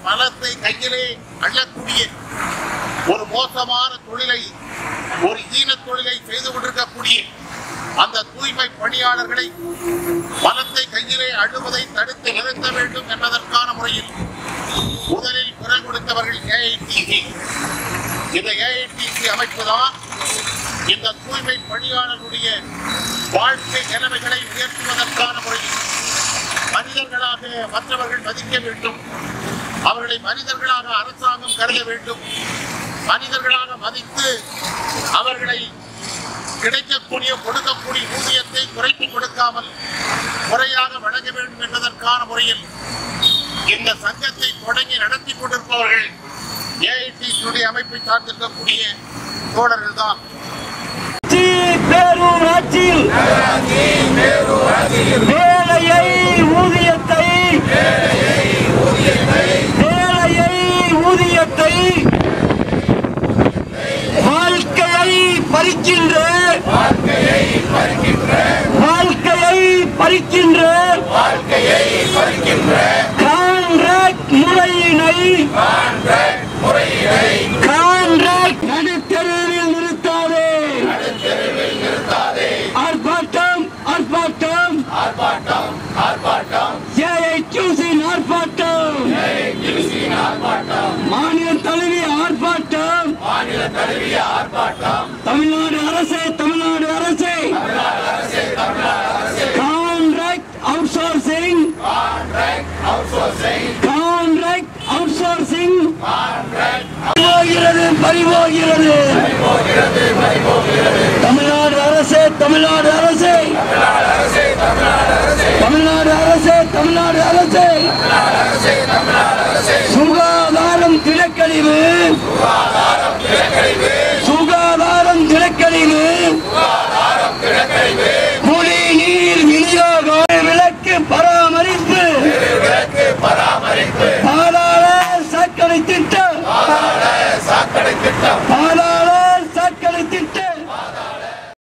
மலத்தை கையிலே அள்ளக்கூடிய ஒரு மோசமான தொழிலை ஒரு ஈன தொழிலை செய்து கொண்டிருக்கக்கூடிய அந்த தூய்மை பணியாளர்களை மலத்தை கையிலே அழுவதை தடுத்து நிறுத்த வேண்டும் என்பதற்கான முறையில் முதலில் குரல் கொடுத்தவர்கள் ஏஐடிசி இந்த ஏஐடிசி அமைப்பு தான் இந்த தூய்மை பணியாளர்களுடைய வாழ்க்கை நிலைமைகளை உயர்த்துவதற்கான முறையில் மனிதர்களாக மற்றவர்கள் மதிக்க வேண்டும் அவர்களை மனிதர்களாக அரசாங்கம் கருத வேண்டும் மனிதர்களாக மதித்து அவர்களை கிடைக்கக்கூடிய கொடுக்கக்கூடிய ஊதியத்தை குறைத்து கொடுக்காமல் முறையாக வழங்க வேண்டும் என்பதற்கான முறையில் இந்த சங்கத்தை தொடங்கி நடத்தி கொண்டிருப்பவர்கள் ஏஐடிசியுடைய அமைப்பை சார்ந்திருக்கக்கூடிய தோழர்கள் தான் பேரூராட்சியில் வேலையை ஊதியத்தை வேலையை ஊதியத்தை வாழ்க்கையை பறிக்கின்ற வாழ்க்கையை பறிக்கின்ற கான்ட்ராக்ட் முறையினை கான்ட்ராக்ட் நடுத்தெருவில் நிறுத்தாதே ஆர்ப்பாட்டம் ஆர்ப்பாட்டம் ஏஐடியூசின் ஆர்ப்பாட்டம் மாநில தழுவிய ஆர்ப்பாட்டம் தமிழ்நாடு அரசே தமிழ்நாடு அரசே contract out sourcing contract out sourcing பறிபோகிறது பறிபோகிறது தமிழ்நாடு அரசே தமிழ்நாடு அரசே தமிழ்நாடு அரசே தமிழ்நாடு அரசே சுகாதாரம் திடக்கழிவு